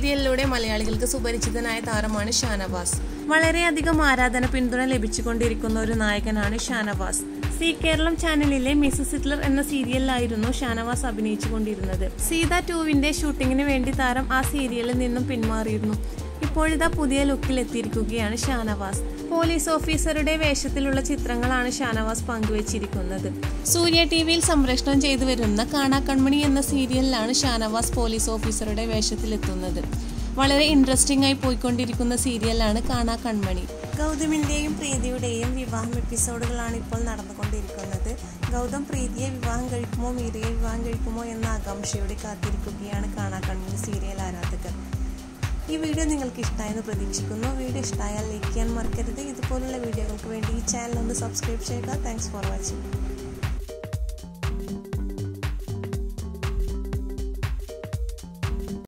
സീരിയലിലൂടെ മലയാളികൾക്ക് സുപരിചിതനായ താരമാണ് ഷാനവാസ് വളരെയധികം ആരാധന പിന്തുണ ലഭിച്ചുകൊണ്ടിരിക്കുന്ന ഒരു നായകനാണ് ഷാനവാസ് സി കേരളം ചാനലിലെ മിസസ് ഹിറ്റ്ലർ എന്ന സീരിയലിലായിരുന്നു ഷാനവാസ് അഭിനയിച്ചുകൊണ്ടിരുന്നത് സീത ടൂവിന്റെ ഷൂട്ടിങ്ങിന് വേണ്ടി താരം ആ സീരിയലിൽ നിന്നും പിന്മാറിയിരുന്നു ഇപ്പോഴിതാ പുതിയ ലുക്കിൽ എത്തിയിരിക്കുകയാണ് ഷാനവാസ് പോലീസ് ഓഫീസറുടെ വേഷത്തിലുള്ള ചിത്രങ്ങളാണ് ഷാനവാസ് പങ്കുവച്ചിരിക്കുന്നത് സൂര്യ ടി വിയിൽ സംപ്രേഷണം ചെയ്തു വരുന്ന കാണാ കൺമണി എന്ന സീരിയലിലാണ് ഷാനവാസ് പോലീസ് ഓഫീസറുടെ വേഷത്തിലെത്തുന്നത് വളരെ ഇൻട്രസ്റ്റിംഗ് ആയി പോയിക്കൊണ്ടിരിക്കുന്ന സീരിയലാണ് കാണാ കൺമണി ഗൗതമിന്റെയും പ്രീതിയുടെയും വിവാഹം എപ്പിസോഡുകളാണ് ഇപ്പോൾ നടന്നുകൊണ്ടിരിക്കുന്നത് ഗൗതം പ്രീതിയെ വിവാഹം കഴിക്കുമോ മീരയെ വിവാഹം കഴിക്കുമോ എന്ന ആകാംക്ഷയോടെ കാത്തിരിക്കുകയാണ് കാണാ കൺമണി സീരിയൽ ആരാധകർ ഈ വീഡിയോ നിങ്ങൾക്ക് ഇഷ്ടമായെന്ന് പ്രതീക്ഷിക്കുന്നു വീഡിയോ ഇഷ്ടമായാൽ ലൈക്ക് ചെയ്യാൻ മറക്കരുത് ഇതുപോലുള്ള വീഡിയോകൾക്ക് വേണ്ടി ഈ ചാനൽ ഒന്ന് സബ്സ്ക്രൈബ് ചെയ്യുക താങ്ക്സ് ഫോർ വാച്ചിങ്